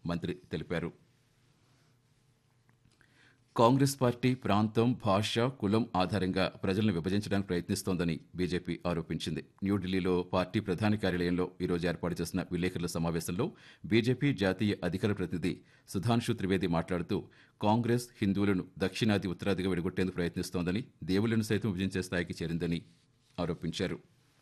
మంత్రి తెలిపారు కాంగ్రెస్ పార్టీ ప్రాంతం భాష కులం ఆధారంగా ప్రజలను విభజించడానికి ప్రయత్నిస్తోందని బీజేపీ ఆరోపించింది న్యూఢిల్లీలో పార్టీ ప్రధాన కార్యాలయంలో ఈరోజు ఏర్పాటు చేసిన విలేకరుల సమావేశంలో బీజేపీ జాతీయ అధికార ప్రతినిధి సుధాంశు త్రివేది మాట్లాడుతూ కాంగ్రెస్ హిందువులను దక్షిణాది ఉత్తరాదిగా విడగొట్టేందుకు ప్రయత్నిస్తోందని దేవుళ్లను సైతం విభజించే స్థాయికి చేరిందని ఆరోపించారు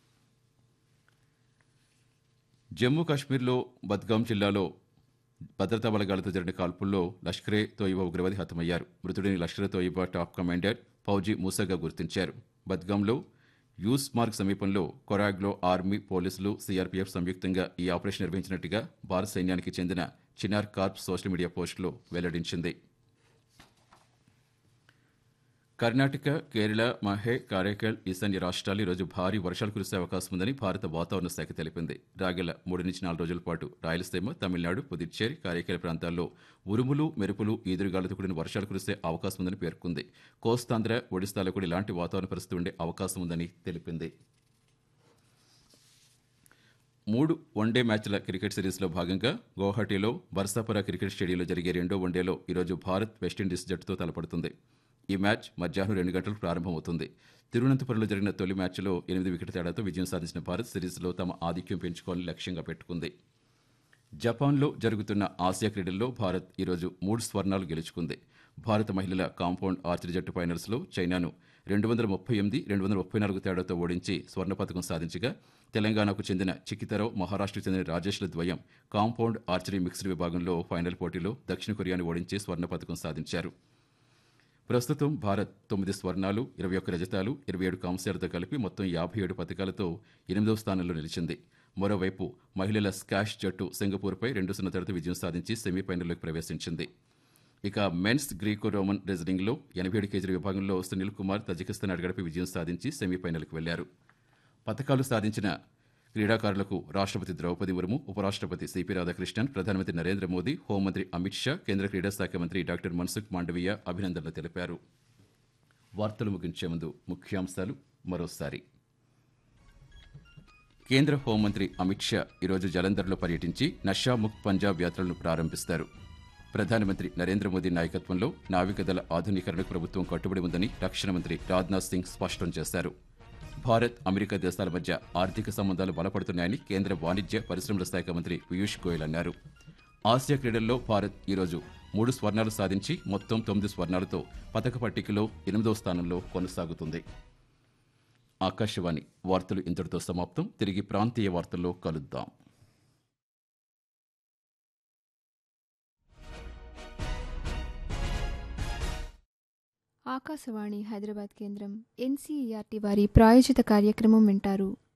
జమ్మూ కాశ్మీర్లో బద్గాం జిల్లాలో భద్రతా బలగాలతో జరిగిన కాల్పుల్లో లష్కరే తోయిబా ఉగ్రవాది హతమయ్యారు మృతుడిని లష్కరే తోయిబా టాప్ కమాండర్ ఫౌజీ మూసాగా గుర్తించారు బద్గాంలో యూస్ మార్గ్ సమీపంలో కొరాగ్లో ఆర్మీ పోలీసులు సీఆర్పీఎఫ్ సంయుక్తంగా ఈ ఆపరేషన్ నిర్వహించినట్టుగా భారత సైన్యానికి చెందిన చినార్ కార్ప్ సోషల్ మీడియా పోస్టులో వెల్లడించింది కర్ణాటక కేరళ మహే కారైకల్ ఈశాన్య రాష్ట్రాలు ఈరోజు భారీ వర్షాలు కురిసే అవకాశం ఉందని భారత వాతావరణ శాఖ తెలిపింది రాగల మూడు నుంచి నాలుగు రోజుల పాటు రాయలసీమ తమిళనాడు పుదుచ్చేరి కారైకల్ ప్రాంతాల్లో ఉరుములు మెరుపులు ఈదురుగాలతో కూడిన వర్షాలు కురిసే అవకాశం ఉందని పేర్కొంది కోస్తాంధ్ర ఒడిశాలో కూడా ఇలాంటి వాతావరణ పరిస్థితి ఉండే అవకాశం ఉందని తెలిపింది మూడు వన్డే మ్యాచ్ల క్రికెట్ సిరీస్లో భాగంగా గౌహటిలో బర్సాపుర క్రికెట్ స్టేడియంలో జరిగే రెండో వన్డేలో ఈరోజు భారత్ వెస్టిండీస్ జట్టుతో తలపడుతుంది ఈ మ్యాచ్ మధ్యాహ్నం రెండు గంటలకు ప్రారంభమవుతుంది తిరువనంతపురంలో జరిగిన తొలి మ్యాచ్లో ఎనిమిది వికెట్ తేడాతో విజయం సాధించిన భారత్ సిరీస్లో తమ ఆధిక్యం పెంచుకోవాలని లక్ష్యంగా పెట్టుకుంది జపాన్లో జరుగుతున్న ఆసియా క్రీడల్లో భారత్ ఈరోజు మూడు స్వర్ణాలు గెలుచుకుంది భారత మహిళల కాంపౌండ్ ఆర్చరీ జట్టు ఫైనల్స్లో చైనాను రెండు వందల ముప్పై ఎనిమిది రెండు వందల ముప్పై నాలుగు తేడాతో ఓడించి స్వర్ణ పథకం సాధించగా తెలంగాణకు చెందిన చిక్కితరావు మహారాష్ట్రకు చెందిన రాజేష్ల ద్వయం కాంపౌండ్ ఆర్చరీ మిక్స్డ్ విభాగంలో ఫైనల్ పోటీలో దక్షిణ కొరియాను ఓడించి స్వర్ణ పథకం సాధించారు ప్రస్తుతం భారత్ తొమ్మిది స్వర్ణాలు ఇరవై ఒక్క రజతాలు ఇరవై ఏడు కాంస్యాలతో కలిపి మొత్తం యాభై ఏడు పథకాలతో ఎనిమిదవ స్థానంలో నిలిచింది మరోవైపు మహిళల స్కాష్ జట్టు సింగపూర్పై రెండు సున్నా తరగతి విజయం సాధించి సెమీఫైనల్లోకి ప్రవేశించింది ఇక మెన్స్ గ్రీకో రోమన్ రెజ్లింగ్లో ఎనభై ఏడు కేజీల విభాగంలో సునీల్ కుమార్ తజికిస్తాన్ అడగడపై విజయం సాధించి సెమీఫైనల్కి వెళ్లారు పథకాలు సాధించిన క్రీడాకారులకు రాష్ట్రపతి ద్రౌపది ముర్ము ఉపరాష్ట్రపతి సిపి రాధాకృష్ణన్ ప్రధానమంత్రి నరేంద్ర మోదీ హోంమంత్రి అమిత్ షా కేంద్ర క్రీడా శాఖ మంత్రి డాక్టర్ మన్సుఖ్ మాండవీయ అభినందనలు తెలిపారు వార్తలు ముగించే ముందు ముఖ్యాంశాలు మరోసారి కేంద్ర హోంమంత్రి అమిత్ షా ఈరోజు జలంధర్లో పర్యటించి నషా ముక్త్ పంజాబ్ యాత్రలను ప్రారంభిస్తారు ప్రధానమంత్రి నరేంద్ర మోదీ నాయకత్వంలో నావికదళ ఆధునీకరణకు ప్రభుత్వం కట్టుబడి ఉందని రక్షణ మంత్రి రాజ్నాథ్ సింగ్ స్పష్టం చేశారు భారత్ అమెరికా దేశాల మధ్య ఆర్థిక సంబంధాలు బలపడుతున్నాయని కేంద్ర వాణిజ్య పరిశ్రమల శాఖ మంత్రి పీయూష్ గోయల్ అన్నారు ఆసియా క్రీడల్లో భారత్ ఈరోజు మూడు స్వర్ణాలు సాధించి మొత్తం తొమ్మిది స్వర్ణాలతో పథక పట్టికలో ఎనిమిదవ స్థానంలో కొనసాగుతుంది ఆకాశవాణి వార్తలు ఇంతటితో సమాప్తం తిరిగి ప్రాంతీయ వార్తల్లో కలుద్దాం ఆకాశవాణి హైదరాబాద్ కేంద్రం ఎన్సీఈఆర్టీ వారి ప్రాయోజిత కార్యక్రమం వింటారు